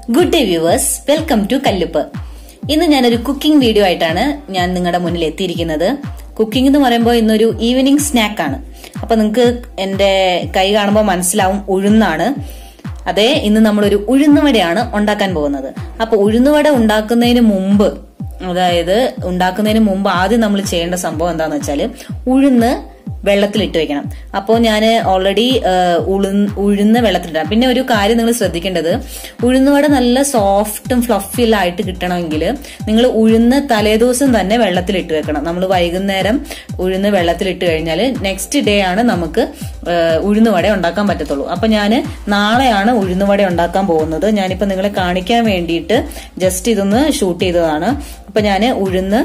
good day viewers welcome to കല്ലുപ്പ് ഇന്ന് ഞാനൊരു കുക്കിംഗ് വീഡിയോ ആയിട്ടാണ് ഞാൻ നിങ്ങളുടെ മുന്നിൽ എത്തിയിരിക്കുന്നത് കുക്കിംഗ് എന്ന് പറയുമ്പോൾ ഇന്നൊരു ഈവനിങ് സ്നാക്കാണ് അപ്പൊ നിങ്ങൾക്ക് എന്റെ കൈ കാണുമ്പോൾ മനസ്സിലാവും ഉഴുന്നാണ് അതെ ഇന്ന് നമ്മളൊരു ഉഴുന്നുവടയാണ് ഉണ്ടാക്കാൻ പോകുന്നത് അപ്പൊ ഉഴുന്നുവട ഉണ്ടാക്കുന്നതിന് മുമ്പ് അതായത് ഉണ്ടാക്കുന്നതിന് മുമ്പ് ആദ്യം നമ്മൾ ചെയ്യേണ്ട സംഭവം എന്താന്ന് വെച്ചാല് ഉഴുന്ന് വെള്ളത്തിലിട്ട് വെക്കണം അപ്പോൾ ഞാൻ ഓൾറെഡി ഉഴുന്ന് വെള്ളത്തിലിടാം പിന്നെ ഒരു കാര്യം നിങ്ങൾ ശ്രദ്ധിക്കേണ്ടത് ഉഴുന്നുവട നല്ല സോഫ്റ്റും ഫ്ലഫിലായിട്ട് കിട്ടണമെങ്കിൽ നിങ്ങൾ ഉഴുന്ന് തലേദിവസം തന്നെ വെള്ളത്തിലിട്ട് വെക്കണം നമ്മൾ വൈകുന്നേരം ഉഴുന്ന് വെള്ളത്തിലിട്ട് കഴിഞ്ഞാൽ നെക്സ്റ്റ് ഡേ ആണ് നമുക്ക് ഉഴുന്നുവട ഉണ്ടാക്കാൻ പറ്റത്തുള്ളൂ അപ്പൊ ഞാൻ നാളെയാണ് ഉഴുന്നുവട ഉണ്ടാക്കാൻ പോകുന്നത് ഞാനിപ്പോ നിങ്ങളെ കാണിക്കാൻ വേണ്ടിയിട്ട് ജസ്റ്റ് ഇതൊന്ന് ഷൂട്ട് ചെയ്തതാണ് അപ്പൊ ഞാൻ ഉഴുന്ന്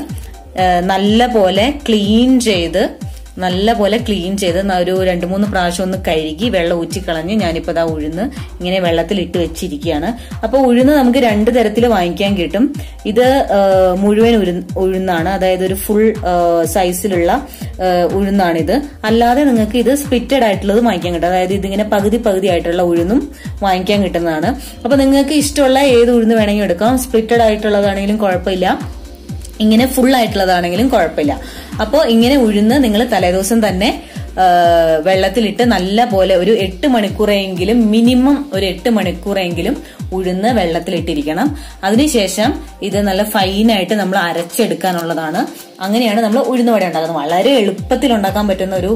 നല്ല പോലെ ക്ലീൻ ചെയ്ത് നല്ല പോലെ ക്ലീൻ ചെയ്ത് ഒരു രണ്ട് മൂന്ന് പ്രാവശ്യം ഒന്ന് കഴുകി വെള്ളം ഊറ്റിക്കളഞ്ഞ് ഞാനിപ്പോൾ ഇതാ ഉഴുന്ന് ഇങ്ങനെ വെള്ളത്തിൽ ഇട്ട് വെച്ചിരിക്കുകയാണ് അപ്പോൾ ഉഴുന്ന് നമുക്ക് രണ്ട് തരത്തിൽ വാങ്ങിക്കാൻ കിട്ടും ഇത് മുഴുവൻ ഉഴുന്നാണ് അതായത് ഒരു ഫുൾ സൈസിലുള്ള ഉഴുന്നാണിത് അല്ലാതെ നിങ്ങൾക്ക് ഇത് സ്പ്ലിറ്റഡ് ആയിട്ടുള്ളത് വാങ്ങിക്കാൻ കിട്ടും അതായത് ഇതിങ്ങനെ പകുതി പകുതി ആയിട്ടുള്ള ഉഴുന്നും വാങ്ങിക്കാൻ കിട്ടുന്നതാണ് അപ്പൊ നിങ്ങൾക്ക് ഇഷ്ടമുള്ള ഏത് ഉഴുന്ന് വേണമെങ്കിലും എടുക്കാം സ്പ്ലിറ്റഡ് ആയിട്ടുള്ളതാണെങ്കിലും കുഴപ്പമില്ല ഇങ്ങനെ ഫുൾ ആയിട്ടുള്ളതാണെങ്കിലും കുഴപ്പമില്ല അപ്പോൾ ഇങ്ങനെ ഉഴുന്ന് നിങ്ങൾ തലേദിവസം തന്നെ വെള്ളത്തിലിട്ട് നല്ല പോലെ ഒരു എട്ട് മണിക്കൂറെങ്കിലും മിനിമം ഒരു എട്ട് മണിക്കൂറെങ്കിലും ഉഴുന്ന് വെള്ളത്തിലിട്ടിരിക്കണം അതിനുശേഷം ഇത് നല്ല ഫൈനായിട്ട് നമ്മൾ അരച്ചെടുക്കാനുള്ളതാണ് അങ്ങനെയാണ് നമ്മൾ ഉഴുന്നുവട ഉണ്ടാക്കുന്നത് വളരെ എളുപ്പത്തിൽ ഉണ്ടാക്കാൻ പറ്റുന്ന ഒരു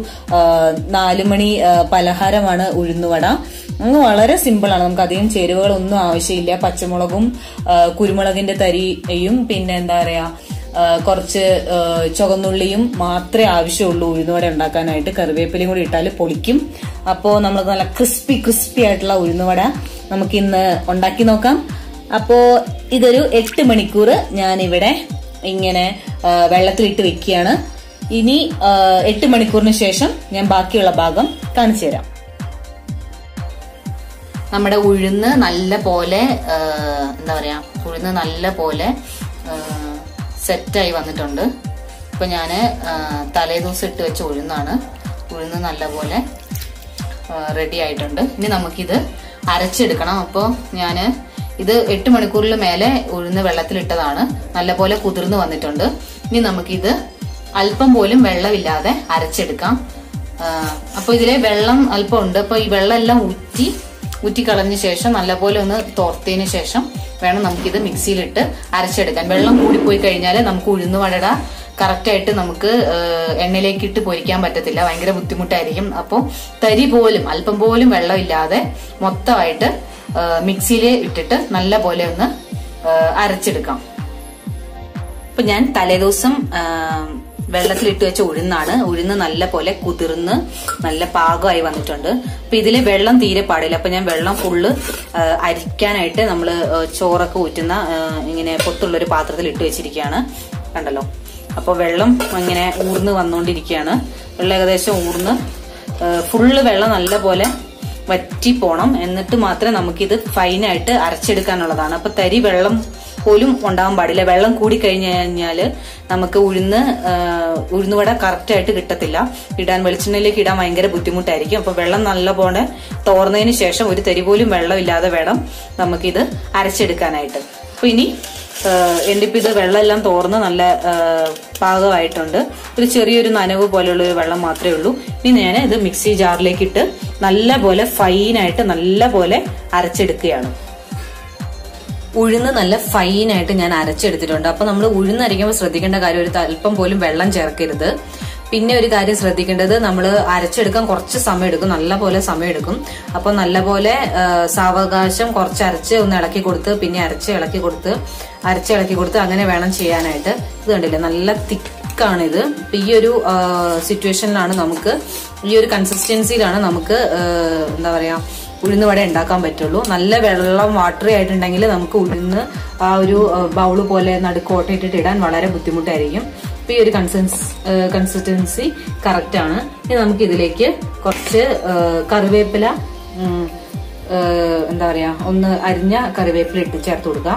നാലുമണി പലഹാരമാണ് ഉഴുന്നുവട അങ്ങ് വളരെ സിമ്പിളാണ് നമുക്ക് അധികം ചേരുവകളൊന്നും ആവശ്യമില്ല പച്ചമുളകും കുരുമുളകിന്റെ തരിയും പിന്നെ എന്താ പറയാ കുറച്ച് ചുവന്നുള്ളിയും മാത്രമേ ആവശ്യമുള്ളൂ ഉഴുന്നുവട ഉണ്ടാക്കാനായിട്ട് കറിവേപ്പിലയും കൂടി ഇട്ടാൽ പൊളിക്കും അപ്പോൾ നമ്മൾ നല്ല ക്രിസ്പി ക്രിസ്പി ആയിട്ടുള്ള ഉഴുന്നുവട നമുക്ക് ഇന്ന് ഉണ്ടാക്കി നോക്കാം അപ്പോൾ ഇതൊരു എട്ട് മണിക്കൂർ ഞാനിവിടെ ഇങ്ങനെ വെള്ളത്തിലിട്ട് വെക്കുകയാണ് ഇനി എട്ട് മണിക്കൂറിന് ശേഷം ഞാൻ ബാക്കിയുള്ള ഭാഗം കാണിച്ചു തരാം നമ്മുടെ ഉഴുന്ന് നല്ല പോലെ എന്താ പറയാ ഉഴുന്ന് നല്ല പോലെ സെറ്റായി വന്നിട്ടുണ്ട് ഇപ്പൊ ഞാൻ തലേ ദിവസം ഇട്ട് വെച്ച ഉഴുന്നാണ് ഉഴുന്ന് നല്ലപോലെ റെഡി ആയിട്ടുണ്ട് ഇനി നമുക്കിത് അരച്ചെടുക്കണം അപ്പോൾ ഞാൻ ഇത് എട്ട് മണിക്കൂറിൽ മേലെ ഉഴുന്ന് വെള്ളത്തിലിട്ടതാണ് നല്ലപോലെ കുതിർന്ന് വന്നിട്ടുണ്ട് ഇനി നമുക്കിത് അല്പം പോലും വെള്ളമില്ലാതെ അരച്ചെടുക്കാം അപ്പോൾ ഇതിലെ വെള്ളം അല്പം ഉണ്ട് അപ്പോൾ ഈ വെള്ളം എല്ലാം ഊറ്റി ഊറ്റിക്കളഞ്ഞ ശേഷം നല്ലപോലെ ഒന്ന് തോർത്തതിന് ശേഷം വേണം നമുക്കിത് മിക്സിയിലിട്ട് അരച്ചെടുക്കാൻ വെള്ളം കൂടിപ്പോയി കഴിഞ്ഞാൽ നമുക്ക് ഉഴുന്ന് വടട കറക്റ്റായിട്ട് നമുക്ക് എണ്ണയിലേക്ക് ഇട്ട് പൊരിക്കാൻ പറ്റത്തില്ല ഭയങ്കര ബുദ്ധിമുട്ടായിരിക്കും അപ്പോൾ തരി പോലും അല്പം പോലും വെള്ളമില്ലാതെ മൊത്തമായിട്ട് മിക്സിയിൽ ഇട്ടിട്ട് നല്ല പോലെ ഒന്ന് അരച്ചെടുക്കാം അപ്പൊ ഞാൻ തലേദിവസം വെള്ളത്തിലിട്ട് വെച്ച ഉഴുന്നാണ് ഉഴുന്ന് നല്ല പോലെ കുതിർന്ന് നല്ല പാകമായി വന്നിട്ടുണ്ട് അപ്പൊ ഇതില് വെള്ളം തീരെ പാടില്ല അപ്പൊ ഞാൻ വെള്ളം ഫുള്ള് അരിക്കാനായിട്ട് നമ്മൾ ചോറൊക്കെ ഊറ്റുന്ന ഇങ്ങനെ പൊത്തുള്ള ഒരു പാത്രത്തിൽ ഇട്ട് വെച്ചിരിക്കുകയാണ് കണ്ടല്ലോ അപ്പൊ വെള്ളം ഇങ്ങനെ ഊർന്ന് വന്നുകൊണ്ടിരിക്കുകയാണ് വെള്ളം ഏകദേശം ഊർന്ന് ഫുള്ള് വെള്ളം നല്ല പോലെ വറ്റി പോണം എന്നിട്ട് മാത്രമേ നമുക്കിത് ഫൈനായിട്ട് അരച്ചെടുക്കാനുള്ളതാണ് അപ്പൊ തരി വെള്ളം പോലും ഉണ്ടാവാൻ പാടില്ല വെള്ളം കൂടി കഴിഞ്ഞു കഴിഞ്ഞാല് നമുക്ക് ഉഴുന്ന് ഉഴുന്നുവട കറക്റ്റ് ആയിട്ട് കിട്ടത്തില്ല ഇടാൻ വെളിച്ചെണ്ണയിലേക്ക് ഇടാൻ ഭയങ്കര ബുദ്ധിമുട്ടായിരിക്കും അപ്പൊ വെള്ളം നല്ലപോലെ തോർന്നതിന് ശേഷം ഒരു തരി പോലും വെള്ളമില്ലാതെ വേണം നമുക്കിത് അരച്ചെടുക്കാനായിട്ട് അപ്പൊ ഇനി എൻ്റെ ഇപ്പം ഇത് വെള്ളമെല്ലാം തോർന്ന് നല്ല പാകമായിട്ടുണ്ട് ഒരു ചെറിയൊരു നനവ് പോലെയുള്ള ഒരു വെള്ളം മാത്രമേ ഉള്ളൂ ഇനി ഞാൻ ഇത് മിക്സി ജാറിലേക്ക് ഇട്ട് നല്ല പോലെ ഫൈനായിട്ട് നല്ല പോലെ അരച്ചെടുക്കുകയാണ് ഉഴുന്ന് നല്ല ഫൈനായിട്ട് ഞാൻ അരച്ചെടുത്തിട്ടുണ്ട് അപ്പൊ നമ്മൾ ഉഴുന്ന് അരയ്ക്കുമ്പോൾ ശ്രദ്ധിക്കേണ്ട കാര്യം ഒരു അല്പം പോലും വെള്ളം ചേർക്കരുത് പിന്നെ ഒരു കാര്യം ശ്രദ്ധിക്കേണ്ടത് നമ്മൾ അരച്ചെടുക്കാൻ കുറച്ച് സമയം എടുക്കും നല്ല പോലെ സമയം എടുക്കും അപ്പൊ നല്ല പോലെ സാവകാശം കുറച്ച് അരച്ച് ഒന്ന് ഇളക്കി കൊടുത്ത് പിന്നെ അരച്ച് ഇളക്കി കൊടുത്ത് അരച്ച് ഇളക്കി കൊടുത്ത് അങ്ങനെ വേണം ചെയ്യാനായിട്ട് ഇത് കണ്ടില്ലേ നല്ല തിക്കാണ് ഇത് ഇപ്പൊ ഈ ഒരു സിറ്റുവേഷനിലാണ് നമുക്ക് ഈ ഒരു കൺസിസ്റ്റൻസിയിലാണ് നമുക്ക് എന്താ പറയാ ഉഴുന്ന് വട ഉണ്ടാക്കാൻ പറ്റുള്ളൂ നല്ല വെള്ളം വാട്ടറി ആയിട്ടുണ്ടെങ്കിൽ നമുക്ക് ഉഴുന്ന് ആ ഒരു ബൗള് പോലെ നടുക്കോട്ടയിട്ടിട്ട് ഇടാൻ വളരെ ബുദ്ധിമുട്ടായിരിക്കും അപ്പൊ ഈ ഒരു കൺസിസ്റ്റൻസ് കൺസിസ്റ്റൻസി കറക്റ്റ് ആണ് ഇനി നമുക്ക് ഇതിലേക്ക് കുറച്ച് കറിവേപ്പില എന്താ പറയാ ഒന്ന് അരിഞ്ഞ കറിവേപ്പില ഇട്ട് ചേർത്ത് കൊടുക്കാം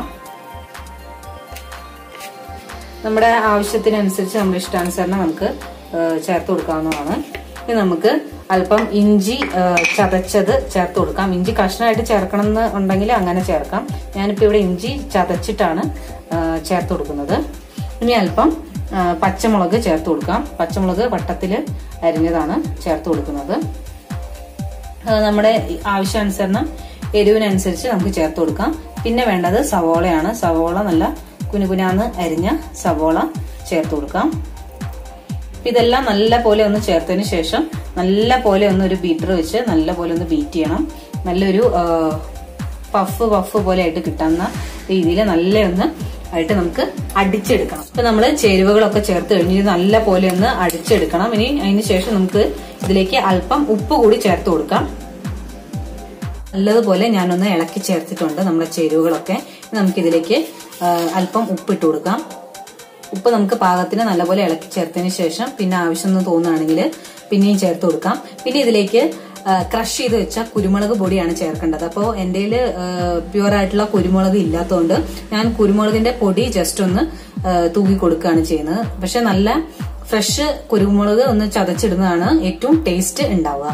നമ്മുടെ ആവശ്യത്തിനനുസരിച്ച് നമ്മുടെ ഇഷ്ടാനുസരണം നമുക്ക് ചേർത്ത് കൊടുക്കാവുന്നതാണ് ഇനി നമുക്ക് അല്പം ഇഞ്ചി ആ, ചതച്ചത് ചേർത്ത് കൊടുക്കാം ഇഞ്ചി കഷ്ണമായിട്ട് ചേർക്കണം എന്ന് ഉണ്ടെങ്കിൽ അങ്ങനെ ചേർക്കാം ഞാനിപ്പോൾ ഇവിടെ ഇഞ്ചി ചതച്ചിട്ടാണ് ആ, ചേർത്ത് കൊടുക്കുന്നത് ഇനി അല്പം ആ, പച്ചമുളക് ചേർത്ത് കൊടുക്കാം പച്ചമുളക് വട്ടത്തിൽ അരിഞ്ഞതാണ് ചേർത്ത് കൊടുക്കുന്നത് അത് നമ്മുടെ ആവശ്യാനുസരണം എരിവിനനുസരിച്ച് നമുക്ക് ചേർത്ത് കൊടുക്കാം പിന്നെ വേണ്ടത് സവോളയാണ് സവോള നല്ല കുനുകുനാന്ന് അരിഞ്ഞ സവോള ചേർത്ത് കൊടുക്കാം അപ്പൊ ഇതെല്ലാം നല്ല പോലെ ഒന്ന് ചേർത്തതിന് ശേഷം നല്ല പോലെ ഒന്ന് ഒരു ബീറ്റർ വെച്ച് നല്ല പോലെ ഒന്ന് ബീറ്റ് ചെയ്യണം നല്ലൊരു ആ, പഫ് പഫ് പോലെ ആയിട്ട് കിട്ടുന്ന രീതിയിൽ നല്ല ഒന്ന് ആയിട്ട് നമുക്ക് അടിച്ചെടുക്കണം ഇപ്പൊ നമ്മൾ ചേരുവകളൊക്കെ ചേർത്ത് കഴിഞ്ഞ് ഇത് നല്ല പോലെ ഒന്ന് അടിച്ചെടുക്കണം ഇനി അതിന് ശേഷം നമുക്ക് ഇതിലേക്ക് അല്പം ഉപ്പ് കൂടി ചേർത്ത് കൊടുക്കാം നല്ലതുപോലെ ഞാനൊന്ന് ഇളക്കി ചേർത്തിട്ടുണ്ട് നമ്മുടെ ചേരുവകളൊക്കെ ഇനി നമുക്കിതിലേക്ക് ആ, അല്പം ഉപ്പിട്ട് കൊടുക്കാം ഉപ്പ് നമുക്ക് പാകത്തിന് നല്ലപോലെ ഇളക്കി ചേർത്തതിന് ശേഷം പിന്നെ ആവശ്യം എന്ന് തോന്നുകയാണെങ്കിൽ പിന്നെയും ചേർത്ത് കൊടുക്കാം പിന്നെ ഇതിലേക്ക് ക്രഷ് ചെയ്ത് വെച്ച കുരുമുളക് പൊടിയാണ് ചേർക്കേണ്ടത് അപ്പോൾ എൻ്റെ പ്യുവർ ആയിട്ടുള്ള കുരുമുളക് ഇല്ലാത്തതുകൊണ്ട് ഞാൻ കുരുമുളകിന്റെ പൊടി ജസ്റ്റ് ഒന്ന് ആ, തൂക്കി കൊടുക്കുകയാണ് ചെയ്യുന്നത് പക്ഷെ നല്ല ഫ്രഷ് കുരുമുളക് ഒന്ന് ചതച്ചിടുന്നതാണ് ഏറ്റവും ടേസ്റ്റ് ഉണ്ടാവുക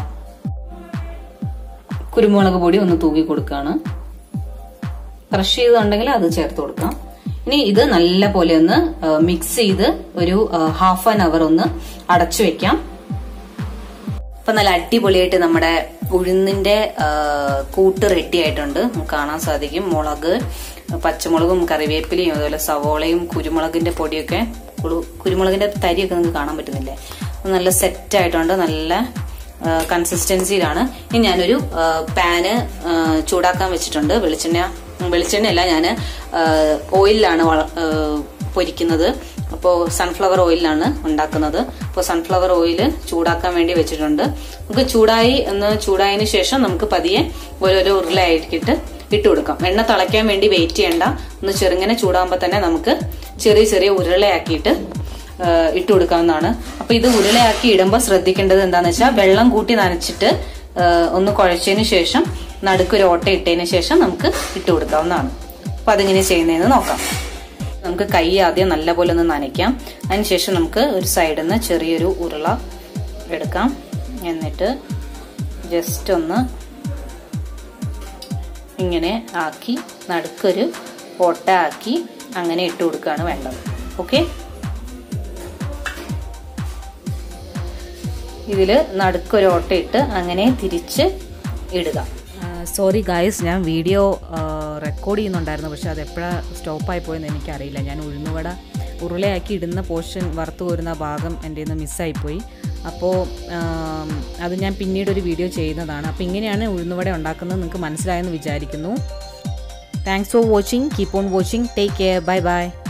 കുരുമുളക് പൊടി ഒന്ന് തൂക്കി കൊടുക്കുകയാണ് ക്രഷ് ചെയ്തുണ്ടെങ്കിൽ അത് ചേർത്ത് കൊടുക്കാം ഇനി ഇത് നല്ല പോലെ ഒന്ന് മിക്സ് ചെയ്ത് ഒരു ഹാഫ് ആൻ അവർ ഒന്ന് അടച്ചു വെക്കാം ഇപ്പൊ നല്ല അടിപൊളിയായിട്ട് നമ്മുടെ ഉഴുന്നിന്റെ ആ, കൂട്ട് റെഡി ആയിട്ടുണ്ട് നമുക്ക് കാണാൻ സാധിക്കും മുളക് പച്ചമുളകും കറിവേപ്പിലയും അതുപോലെ സവോളയും കുരുമുളകിന്റെ പൊടിയൊക്കെ കുളു- കുരുമുളകിന്റെ തരിയൊക്കെ നിങ്ങൾക്ക് കാണാൻ പറ്റുന്നില്ലേ അത് നല്ല സെറ്റ് ആയിട്ടുണ്ട് നല്ല കൺസിസ്റ്റൻസിയിലാണ് ഇനി ഞാനൊരു ആ, പാന് ആ, ചൂടാക്കാൻ വെച്ചിട്ടുണ്ട് വെളിച്ചെണ്ണ വെളിച്ചെണ്ണയല്ല ഞാൻ ഓയിലാണ് വള- ആ, പൊരിക്കുന്നത് അപ്പോൾ സൺഫ്ലവർ ഓയിലാണ് ഉണ്ടാക്കുന്നത് അപ്പോൾ സൺഫ്ലവർ ഓയിൽ ചൂടാക്കാൻ വേണ്ടി വെച്ചിട്ടുണ്ട് നമുക്ക് ചൂടായി ഒന്ന് ചൂടായതിന് ശേഷം നമുക്ക് പതിയെ ഓരോരോ ഉരുളയാക്കിയിട്ട് ഇട്ട് കൊടുക്കാം എണ്ണ തിളയ്ക്കാൻ വേണ്ടി വെയിറ്റ് ചെയ്യണ്ട ഒന്ന് ചെറുങ്ങനെ ചൂടാകുമ്പോൾ തന്നെ നമുക്ക് ചെറിയ ചെറിയ ഉരുളയാക്കിയിട്ട് ആ, ഇട്ട് കൊടുക്കാവുന്നതാണ് അപ്പൊ ഇത് ഉരുളയാക്കി ഇടുമ്പോൾ ശ്രദ്ധിക്കേണ്ടത് എന്താന്ന് വെച്ചാൽ വെള്ളം കൂട്ടി നനച്ചിട്ട് ആ, ഒന്ന് കുഴച്ചതിന് ശേഷം നടുക്കൊരു ഓട്ട ഇട്ടതിന് ശേഷം നമുക്ക് ഇട്ട് കൊടുക്കാവുന്നതാണ് അപ്പൊ അതെങ്ങനെ ചെയ്യുന്നതെന്ന് നോക്കാം നമുക്ക് കൈ ആദ്യം നല്ലപോലെ ഒന്ന് നനയ്ക്കാം അതിനുശേഷം നമുക്ക് ഒരു സൈഡിൽ നിന്ന് ചെറിയൊരു ഉരുള എടുക്കാം എന്നിട്ട് ജസ്റ്റ് ഒന്ന് ഇങ്ങനെ ആക്കി നടുക്കൊരു ഓട്ട ആക്കി അങ്ങനെ ഇട്ട് കൊടുക്കുകയാണ് വേണ്ടത് ഓക്കെ ഇതിൽ നടുക്കൊരു ഓട്ട ഇട്ട് അങ്ങനെ തിരിച്ച് ഇടുക സോറി ഗായ്സ് ഞാൻ വീഡിയോ റെക്കോർഡ് ചെയ്യുന്നുണ്ടായിരുന്നു പക്ഷെ അത് എപ്പോഴാണ് സ്റ്റോപ്പായി പോയെന്ന് എനിക്കറിയില്ല ഞാൻ ഉഴുന്നുവട ഉരുളയാക്കി ഇടുന്ന പോർഷൻ വറുത്ത് കോരുന്ന ഭാഗം എൻ്റെ നിന്ന് മിസ്സായിപ്പോയി അപ്പോൾ ആം, അത് ഞാൻ പിന്നീട് ഒരു വീഡിയോ ചെയ്യുന്നതാണ് അപ്പോൾ ഇങ്ങനെയാണ് ഉഴുന്നുവട ഉണ്ടാക്കുന്നത് നിങ്ങൾക്ക് മനസ്സിലായെന്ന് വിചാരിക്കുന്നു thanks for watching keep on watching take care bye by